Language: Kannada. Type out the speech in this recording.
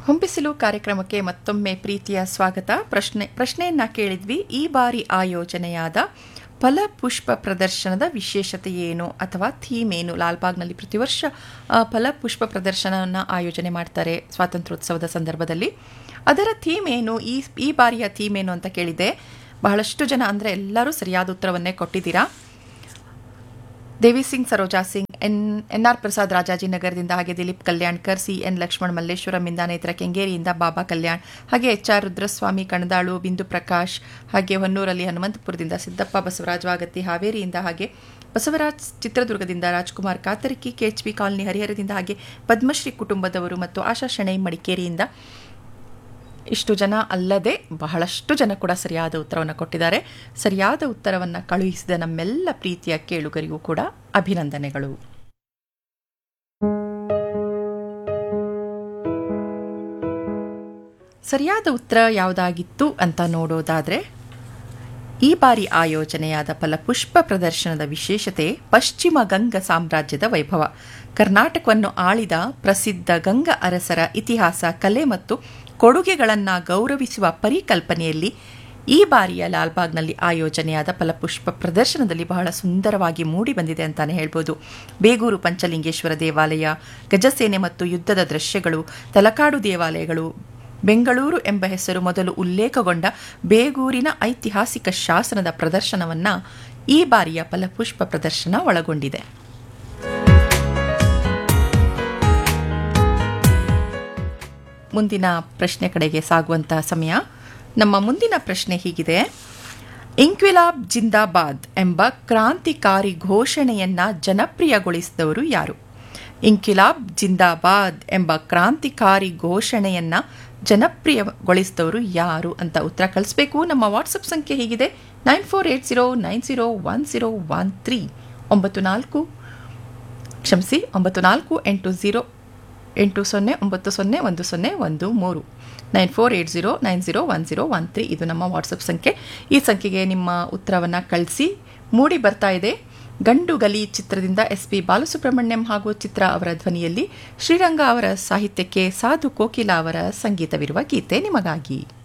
ಹೊಂಬಿಸಿಲು ಕಾರ್ಯಕ್ರಮಕ್ಕೆ ಮತ್ತೊಮ್ಮೆ ಪ್ರೀತಿಯ ಸ್ವಾಗತ ಪ್ರಶ್ನೆ ಪ್ರಶ್ನೆಯನ್ನ ಕೇಳಿದ್ವಿ ಈ ಬಾರಿ ಆಯೋಜನೆಯಾದ ಫಲಪುಷ್ಪ ಪ್ರದರ್ಶನದ ವಿಶೇಷತೆ ಏನು ಅಥವಾ ಥೀಮ್ ಏನು ಲಾಲ್ಬಾಗ್ನಲ್ಲಿ ಪ್ರತಿ ವರ್ಷ ಆ, ಫಲಪುಷ್ಪ ಪ್ರದರ್ಶನವನ್ನು ಆಯೋಜನೆ ಮಾಡ್ತಾರೆ ಸ್ವಾತಂತ್ರ್ಯೋತ್ಸವದ ಸಂದರ್ಭದಲ್ಲಿ ಅದರ ಥೀಮ್ ಏನು ಈ ಈ ಬಾರಿಯ ಥೀಮ್ ಏನು ಅಂತ ಕೇಳಿದೆ ಬಹಳಷ್ಟು ಜನ ಅಂದರೆ ಎಲ್ಲರೂ ಸರಿಯಾದ ಉತ್ತರವನ್ನೇ ಕೊಟ್ಟಿದ್ದೀರಾ Devi Singh Saroja Singh N N R Prasad ರಾಜಾಜಿನಗರದಿಂದ ಹಾಗೆ ದಿಲೀಪ್ ಕಲ್ಯಾಣ್ಕರ್ ಸಿ ಎನ್ ಲಕ್ಷ್ಮಣ್ ಮಲ್ಲೇಶ್ವರಮಿಂದ ನೇತ್ರ ಕೆಂಗೇರಿಯಿಂದ ಬಾಬಾ ಕಲ್ಯಾಣ್ ಹಾಗೆ ಎಚ್ ಆರ್ ರುದ್ರಸ್ವಾಮಿ ಕಣದಾಳು ಬಿಂದು ಪ್ರಕಾಶ್ ಹಾಗೆ ಹೊನ್ನೂರಲ್ಲಿ ಹನುಮಂತಪುರದಿಂದ ಸಿದ್ದಪ್ಪ ಬಸವರಾಜ್ ವಾಗತ್ತಿ ಹಾವೇರಿಯಿಂದ ಹಾಗೆ ಬಸವರಾಜ್ ಚಿತ್ರದುರ್ಗದಿಂದ ರಾಜ್ಕುಮಾರ್ ಕಾತರಕಿ ಕೆಎಚ್ಪಿ ಕಾಲನಿ ಹರಿಹರದಿಂದ ಹಾಗೆ ಪದ್ಮಶ್ರೀ ಕುಟುಂಬದವರು ಮತ್ತು ಆಶಾ ಶೆಣೈ ಮಡಿಕೇರಿಯಿಂದ ಇಷ್ಟು ಜನ ಅಲ್ಲದೆ ಬಹಳಷ್ಟು ಜನ ಕೂಡ ಸರಿಯಾದ ಉತ್ತರವನ್ನು ಕೊಟ್ಟಿದ್ದಾರೆ ಸರಿಯಾದ ಉತ್ತರವನ್ನು ಕಳುಹಿಸಿದ ನಮ್ಮೆಲ್ಲ ಪ್ರೀತಿಯ ಕೇಳುಗರಿಗೂ ಕೂಡ ಅಭಿನಂದನೆಗಳು ಸರಿಯಾದ ಉತ್ತರ ಯಾವುದಾಗಿತ್ತು ಅಂತ ನೋಡೋದಾದರೆ ಈ ಬಾರಿ ಆಯೋಜನೆಯಾದ ಫಲಪುಷ್ಪ ಪ್ರದರ್ಶನದ ವಿಶೇಷತೆ ಪಶ್ಚಿಮ ಗಂಗ ಸಾಮ್ರಾಜ್ಯದ ವೈಭವ ಕರ್ನಾಟಕವನ್ನು ಆಳಿದ ಪ್ರಸಿದ್ಧ ಗಂಗ ಅರಸರ ಇತಿಹಾಸ ಕಲೆ ಮತ್ತು ಕೊಡುಗೆಗಳನ್ನು ಗೌರವಿಸುವ ಪರಿಕಲ್ಪನೆಯಲ್ಲಿ ಈ ಬಾರಿಯ ಲಾಲ್ಬಾಗ್ನಲ್ಲಿ ಆಯೋಜನೆಯಾದ ಫಲಪುಷ್ಪ ಪ್ರದರ್ಶನದಲ್ಲಿ ಬಹಳ ಸುಂದರವಾಗಿ ಮೂಡಿ ಬಂದಿದೆ ಅಂತಾನೆ ಹೇಳ್ಬೋದು ಬೇಗೂರು ಪಂಚಲಿಂಗೇಶ್ವರ ದೇವಾಲಯ ಗಜಸೇನೆ ಮತ್ತು ಯುದ್ಧದ ದೃಶ್ಯಗಳು ತಲಕಾಡು ದೇವಾಲಯಗಳು ಬೆಂಗಳೂರು ಎಂಬ ಹೆಸರು ಮೊದಲು ಉಲ್ಲೇಖಗೊಂಡ ಬೇಗೂರಿನ ಐತಿಹಾಸಿಕ ಶಾಸನದ ಪ್ರದರ್ಶನವನ್ನು ಈ ಬಾರಿಯ ಫಲಪುಷ್ಪ ಪ್ರದರ್ಶನ ಒಳಗೊಂಡಿದೆ ಮುಂದಿನ ಪ್ರಶ್ನೆ ಕಡೆಗೆ ಸಾಗುವಂಥ ಸಮಯ ನಮ್ಮ ಮುಂದಿನ ಪ್ರಶ್ನೆ ಹೀಗಿದೆ ಇಂಕ್ವಿಲಾಬ್ ಜಿಂದಾಬಾದ್ ಎಂಬ ಕ್ರಾಂತಿಕಾರಿ ಘೋಷಣೆಯನ್ನ ಜನಪ್ರಿಯಗೊಳಿಸಿದವರು ಯಾರು ಇಂಕ್ವಿಲಾಬ್ ಜಿಂದಾಬಾದ್ ಎಂಬ ಕ್ರಾಂತಿಕಾರಿ ಘೋಷಣೆಯನ್ನ ಜನಪ್ರಿಯಗೊಳಿಸಿದವರು ಯಾರು ಅಂತ ಉತ್ತರ ಕಳಿಸ್ಬೇಕು ನಮ್ಮ ವಾಟ್ಸಪ್ ಸಂಖ್ಯೆ ಹೀಗಿದೆ nine four eight zero nine zero one zero one three ಒಂಬತ್ತು ನಾಲ್ಕು ಕ್ಷಮಿಸಿ ಒಂಬತ್ತು ನಾಲ್ಕು ಎಂಟು ಝೀರೋ ಎಂಟು ಸೊನ್ನೆ ಒಂಬತ್ತು ಸೊನ್ನೆ ಒಂದು ಸೊನ್ನೆ ಒಂದು ಮೂರು nine four eight zero nine zero one zero one three ಇದು ನಮ್ಮ ವಾಟ್ಸಪ್ ಸಂಖ್ಯೆ ಈ ಸಂಖ್ಯೆಗೆ ನಿಮ್ಮ ಉತ್ತರವನ್ನು ಕಳಿಸಿ ಮೂಡಿ ಬರ್ತಾ ಇದೆ ಗಂಡು ಗಲಿ ಚಿತ್ರದಿಂದ ಎಸ್ ಪಿ ಬಾಲಸುಬ್ರಹ್ಮಣ್ಯಂ ಹಾಗೂ ಚಿತ್ರ ಅವರ ಧ್ವನಿಯಲ್ಲಿ ಶ್ರೀರಂಗ ಅವರ ಸಾಹಿತ್ಯಕ್ಕೆ ಸಾಧು ಕೋಕಿಲ ಅವರ ಸಂಗೀತವಿರುವ ಗೀತೆ ನಿಮಗಾಗಿ